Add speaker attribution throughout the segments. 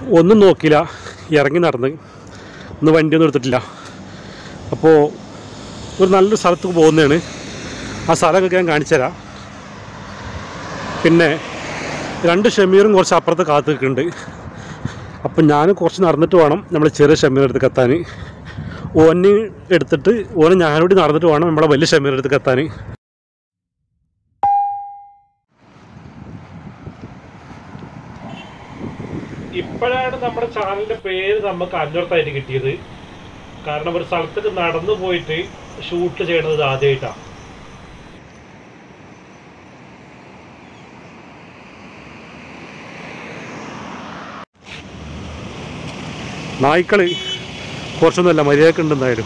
Speaker 1: ഒന്നും നോക്കിയില്ല ഇറങ്ങി നടന്ന് ഇന്ന് വണ്ടിയൊന്നും എടുത്തിട്ടില്ല അപ്പോൾ ഒരു നല്ലൊരു സ്ഥലത്ത് പോകുന്നതാണ് ആ സ്ഥലമൊക്കെ ഞാൻ കാണിച്ചു തരാം പിന്നെ രണ്ട് ഷമീറും കുറച്ച് അപ്പുറത്ത് കാത്ത് നിൽക്കുന്നുണ്ട് അപ്പം ഞാൻ കുറച്ച് നടന്നിട്ട് വേണം നമ്മൾ ചെറിയ ഷമീർ അടുത്ത് എത്താൻ ഓന് എടുത്തിട്ട് ഓന് ഞാനോട് നടന്നിട്ട് വേണം നമ്മളെ വലിയ ഷമീർ അടുത്ത് എത്താൻ ഇപ്പോഴാണ് നമ്മുടെ ചാനലിന്റെ പേര് നമുക്ക് അന്വർത്ഥമായിട്ട് കിട്ടിയത് കാരണം ഒരു സ്ഥലത്തേക്ക് നടന്നു പോയിട്ട് ഷൂട്ട് ചെയ്യണത് ഇത് ആദ്യമായിട്ടാണ് നായ്ക്കള് കുറച്ചൊന്നുമല്ല മര്യാദക്ക് ഉണ്ട് എന്തായാലും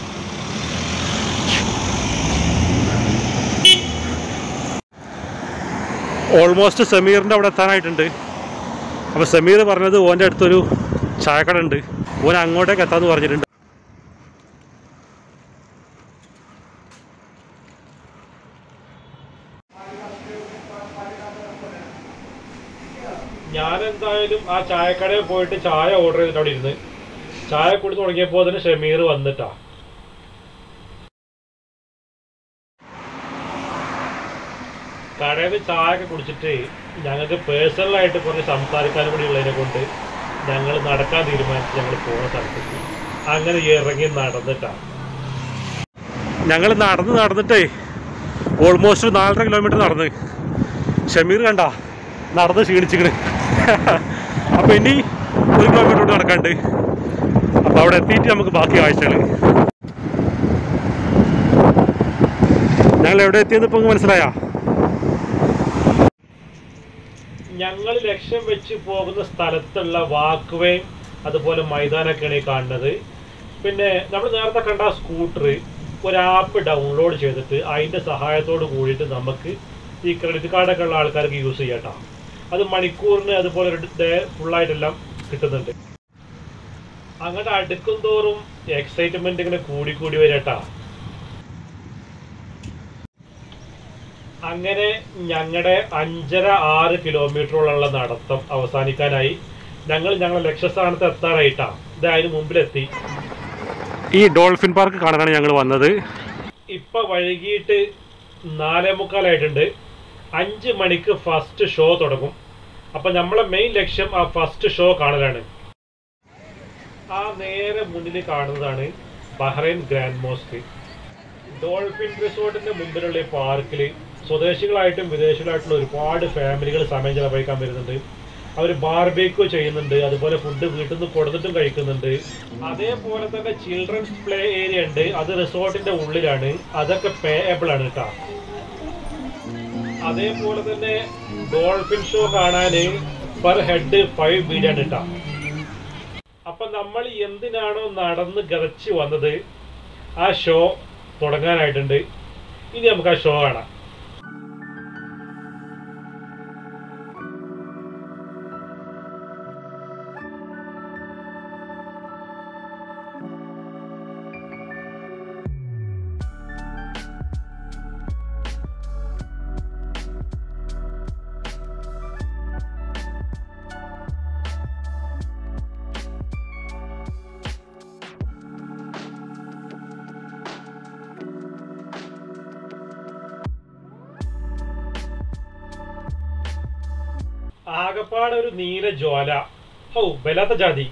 Speaker 1: ഓൾമോസ്റ്റ് സമീറിൻ്റെ അവിടെ എത്താനായിട്ടുണ്ട് അപ്പോൾ സമീർ പറഞ്ഞത് ഓൻ്റെ അടുത്തൊരു ചായക്കട ഉണ്ട് ഓൻ അങ്ങോട്ടേക്ക് എത്താന്ന് പറഞ്ഞിട്ടുണ്ട് ഞാൻ എന്തായാലും ആ ചായക്കടയിൽ പോയിട്ട് ചായ ഓർഡർ ചെയ്തിട്ട് അവിടെ ഇരുന്ന് ചായ കുടി തുടങ്ങിയപ്പോൾ തന്നെ ഷമീർ വന്നിട്ടാ കടയിൽ നിന്ന് ചായ ഒക്കെ കുടിച്ചിട്ട് ഞങ്ങൾക്ക് പേഴ്സണലായിട്ട് കുറച്ച് സംസാരിക്കാനും കൂടി ഉള്ളതിനെ കൊണ്ട് ഞങ്ങൾ നടക്കാൻ തീരുമാനിച്ച് ഞങ്ങൾ പോകുന്ന സ്ഥലത്തേക്ക് അങ്ങനെ ഇറങ്ങി നടന്നിട്ടാ ഞങ്ങൾ നടന്ന് നടന്നിട്ടേ ഓൾമോസ്റ്റ് നാലര കിലോമീറ്റർ നടന്ന് ഷമീർ കണ്ട നടന്ന് ക്ഷീണിച്ചിക്കണ് അപ്പൊ ഇനി ഒരു കിലോമീറ്റർ കൂടി നടക്കാണ്ട് അപ്പൊ അവിടെ എത്തിയിട്ട് നമുക്ക് ബാക്കി കാഴ്ചകൾ ഞങ്ങൾ എവിടെ എത്തിയെന്ന് ഇപ്പൊ മനസ്സിലായാ ഞങ്ങൾ ലക്ഷ്യം വെച്ച് പോകുന്ന സ്ഥലത്തുള്ള വാക്ക്വേ അതുപോലെ മൈതാനൊക്കെയാണ് ഈ കാണുന്നത് പിന്നെ നമ്മൾ നേരത്തെ കണ്ട സ്കൂട്ടർ ഒരു ആപ്പ് ഡൗൺലോഡ് ചെയ്തിട്ട് അതിൻ്റെ സഹായത്തോട് കൂടിയിട്ട് നമുക്ക് ഈ ക്രെഡിറ്റ് കാർഡൊക്കെ ഉള്ള ആൾക്കാർക്ക് യൂസ് ചെയ്യട്ടോ അത് മണിക്കൂറിന് അതുപോലെ ഒരു ഡേ ഫുള്ളായിട്ടെല്ലാം കിട്ടുന്നുണ്ട് അങ്ങോട്ട് അടുക്കും തോറും എക്സൈറ്റ്മെന്റ് ഇങ്ങനെ കൂടി കൂടി വരട്ടാ അങ്ങനെ ഞങ്ങളുടെ അഞ്ചര ആറ് കിലോമീറ്ററോളമുള്ള നടത്തം അവസാനിക്കാനായി ഞങ്ങൾ ഞങ്ങളുടെ ലക്ഷ്യസ്ഥാനത്ത് എത്താറായിട്ടാ ഇത് അതിന് മുമ്പിലെത്തി ഈ ഡോൾഫിൻ പാർക്ക് കാണാനാണ് ഞങ്ങൾ വന്നത് ഇപ്പൊ വൈകിട്ട് നാലേ മുക്കാലായിട്ടുണ്ട് അഞ്ച് മണിക്ക് ഫസ്റ്റ് ഷോ തുടങ്ങും അപ്പൊ നമ്മളെ മെയിൻ ലക്ഷ്യം ആ ഫസ്റ്റ് ഷോ കാണലാണ് ആ നേരെ മുന്നിൽ കാണുന്നതാണ് ബഹ്റൈൻ ഗ്രാൻഡ് മോസ്ക് ഡോൾഫിൻ റിസോർട്ടിന്റെ മുമ്പിലുള്ള ഈ പാർക്കിൽ സ്വദേശികളായിട്ടും വിദേശികളായിട്ടുള്ള ഒരുപാട് ഫാമിലികൾ സമയം ചെലവഴിക്കാൻ വരുന്നുണ്ട് അവർ ബാർബേക്കോ ചെയ്യുന്നുണ്ട് അതുപോലെ ഫുഡ് വീട്ടിൽ നിന്ന് കൊടുത്തിട്ടും കഴിക്കുന്നുണ്ട് അതേപോലെ തന്നെ ചിൽഡ്രൻസ് പ്ലേ ഏരിയ ഉണ്ട് അത് റിസോർട്ടിന്റെ ഉള്ളിലാണ് അതൊക്കെ പേയബിൾ ആണ് കേട്ടോ അതേപോലെ തന്നെ ഡോൾഫിൻ ഷോ കാണാന് പെർ ഹെഡ് ഫൈവ് ബീഡാണ് കേട്ടോ അപ്പൊ നമ്മൾ എന്തിനാണോ നടന്ന് ഗതച്ച് വന്നത് ആ ഷോ തുടങ്ങാനായിട്ടുണ്ട് ഇനി നമുക്ക് ആ ഷോ കാണാം ആകപ്പാടെ ഒരു നീല ജ്വാല ഹൗ ബലാത്ത ജാതി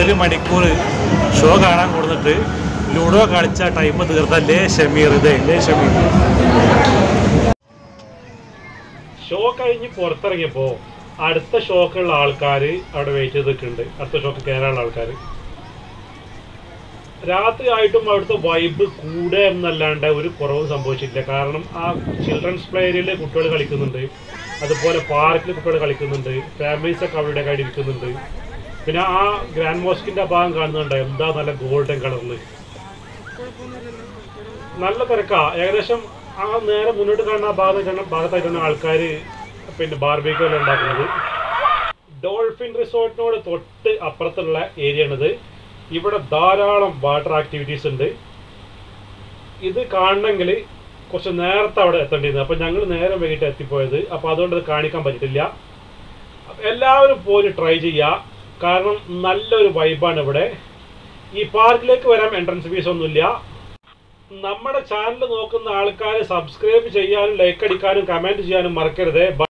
Speaker 1: ഒരു മണിക്കൂർ ഷോ കാണാൻ കൊടുത്തിട്ട് ലുഡോ കളിച്ച ടൈം തീർത്ത ലേ ഷമീർ ഇതേ ലേ ഷമീർ ഷോ കഴിഞ്ഞ് പുറത്തിറങ്ങിയപ്പോ അടുത്ത ഷോക്കുള്ള ആൾക്കാർ അവിടെ വെയിറ്റ് ചെയ്ത് നിൽക്കുന്നുണ്ട് അടുത്ത ഷോക്ക് കയറാനുള്ള ആൾക്കാർ രാത്രി ആയിട്ടും അവിടുത്തെ വൈബ് കൂടെ എന്നല്ലാണ്ട് ഒരു കുറവും സംഭവിച്ചിട്ടില്ല കാരണം ആ ചിൽഡ്രൻസ് പ്ലേയിൽ കുട്ടികൾ കളിക്കുന്നുണ്ട് അതുപോലെ പാർക്കിൽ കുട്ടികൾ കളിക്കുന്നുണ്ട് ഫാമിലീസ് ഒക്കെ അവിടെ കയ്യിൽ ഇരിക്കുന്നുണ്ട് പിന്നെ ആ ഗ്രാൻഡ് മോസ്കിന്റെ ഭാഗം കാണുന്നുണ്ട് എന്താ നല്ല ഗോൾഡൻ കളറിൽ നല്ല തിരക്കാ ഏകദേശം ആ നേരെ മുന്നോട്ട് കാണുന്ന ആ ഭാഗത്ത് ഭാഗത്തായിട്ടാണ് ആൾക്കാർ പിന്നെ ബാർബിക്കോ എല്ലാം ഉണ്ടാക്കുന്നത് ഡോൾഫിൻ റിസോർട്ടിനോട് തൊട്ട് അപ്പുറത്തുള്ള ഏരിയ ആണിത് ഇവിടെ ധാരാളം വാട്ടർ ആക്ടിവിറ്റീസ് ഉണ്ട് ഇത് കാണണമെങ്കിൽ കുറച്ച് നേരത്തെ അവിടെ എത്തേണ്ടിയിരുന്നു അപ്പം ഞങ്ങൾ നേരെ വൈകിട്ട് എത്തിപ്പോയത് അപ്പോൾ അതുകൊണ്ട് അത് കാണിക്കാൻ പറ്റില്ല എല്ലാവരും പോയി ട്രൈ ചെയ്യുക കാരണം നല്ലൊരു വൈബാണ് ഇവിടെ ഈ പാർക്കിലേക്ക് വരാൻ എൻട്രൻസ് ഫീസ് ഒന്നുമില്ല നമ്മുടെ ചാനൽ നോക്കുന്ന ആൾക്കാർ സബ്സ്ക്രൈബ് ചെയ്യാനും ലൈക്ക് അടിക്കാനും കമൻറ്റ് ചെയ്യാനും മറക്കരുത്